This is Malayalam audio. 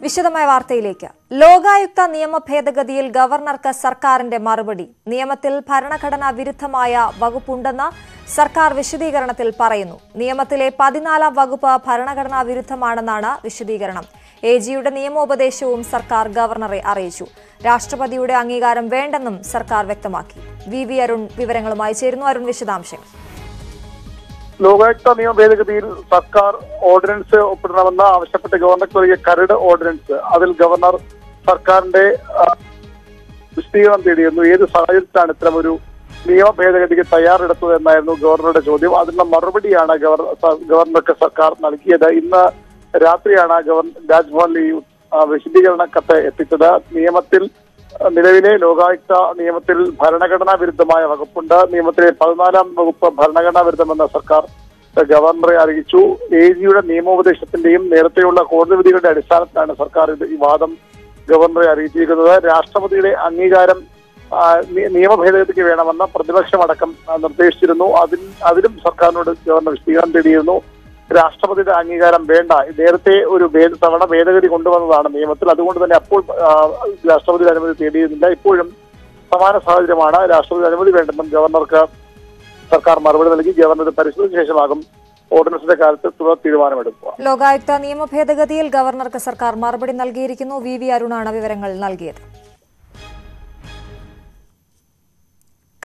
വിശദമായ വാർത്തയിലേക്ക് ലോകായുക്ത നിയമ ഭേദഗതിയിൽ ഗവർണർക്ക് സർക്കാരിന്റെ മറുപടി നിയമത്തിൽ ഭരണഘടനാ വിരുദ്ധമായ വകുപ്പുണ്ടെന്ന് സർക്കാർ വിശദീകരണത്തിൽ പറയുന്നു നിയമത്തിലെ പതിനാലാം വകുപ്പ് ഭരണഘടനാ വിരുദ്ധമാണെന്നാണ് വിശദീകരണം എ ജിയുടെ നിയമോപദേശവും സർക്കാർ ഗവർണറെ അറിയിച്ചു രാഷ്ട്രപതിയുടെ അംഗീകാരം വേണ്ടെന്നും സർക്കാർ വ്യക്തമാക്കി വി വി അരുൺ വിവരങ്ങളുമായി ചേരുന്നു അരുൺ വിശദാംശങ്ങൾ ലോകായുക്ത നിയമ ഭേദഗതിയിൽ സർക്കാർ ഓർഡിനൻസ് ഒപ്പിടണമെന്ന് ആവശ്യപ്പെട്ട് ഗവർണർക്ക് നൽകിയ കരട് ഓർഡിനൻസ് അതിൽ ഗവർണർ സർക്കാരിന്റെ ആ, വിശദീകരണം തേടിയിരുന്നു ഏത് സാഹചര്യത്തിലാണ് ഇത്തരമൊരു നിയമ ഭേദഗതിക്ക് തയ്യാറെടുത്തത് എന്നായിരുന്നു ഗവർണറുടെ ചോദ്യം അതിനുള്ള മറുപടിയാണ് ഗവർണർ സ- ഗവർണർക്ക് സർക്കാർ നൽകിയത് ഇന്ന് രാത്രിയാണ് ഗവർണർ രാജ്ഭവനിൽ ഈ ആ, വിശദീകരണ കത്ത് എത്തിച്ചത് നിയമത്തിൽ ആ, നിലവിലെ ലോകായുക്ത നിയമത്തിൽ ഭരണഘടനാ വിരുദ്ധമായ വകുപ്പുണ്ട് നിയമത്തിലെ പതിനാലാം വകുപ്പ് ഭരണഘടനാ വിരുദ്ധമെന്ന് സർക്കാർ ഗവർണറെ അറിയിച്ചു എ ജിയുടെ നിയമോപദേശത്തിന്റെയും നേരത്തെയുള്ള കോടതി വിധികളുടെ അടിസ്ഥാനത്തിലാണ് സർക്കാർ ഇത് ഈ വാദം ഗവർണറെ അറിയിച്ചിരിക്കുന്നത് രാഷ്ട്രപതിയുടെ അംഗീകാരം ആ, നി- നിയമ ഭേദഗതിക്ക് വേണമെന്ന് പ്രതിപക്ഷമടക്കം ആ, നിർദ്ദേശിച്ചിരുന്നു അതിൽ അതിലും സർക്കാരിനോട് ഗവർണർ വിശദീകരണം തേടിയിരുന്നു രാഷ്ട്രപതിയുടെ അംഗീകാരം വേണ്ട നേരത്തെ ഒരു ഭേദ തവണ ഭേദഗതി കൊണ്ടുവന്നതാണ് നിയമത്തിൽ അതുകൊണ്ട് തന്നെ അപ്പോൾ ആ, രാഷ്ട്രപതിയുടെ അനുമതി തേടിയിരുന്നില്ല ഇപ്പോഴും സമാന സാഹചര്യമാണ് രാഷ്ട്രപതി അനുമതി വേണ്ടെന്നും ഗവർണർക്ക് സർക്കാർ മറുപടി നൽകി ഗവർണർ ഇത് പരിശോധിച്ച ശേഷമാകും ഓർഡിനൻസിന്റെ കാര്യത്തിൽ തുടർ തീരുമാനമെടുക്കുക ലോകായുക്ത നിയമ ഭേദഗതിയിൽ ഗവർണർക്ക് സർക്കാർ മറുപടി നൽകിയിരിക്കുന്നു വി വി അരുണാണ് വിവരങ്ങൾ നൽകിയത്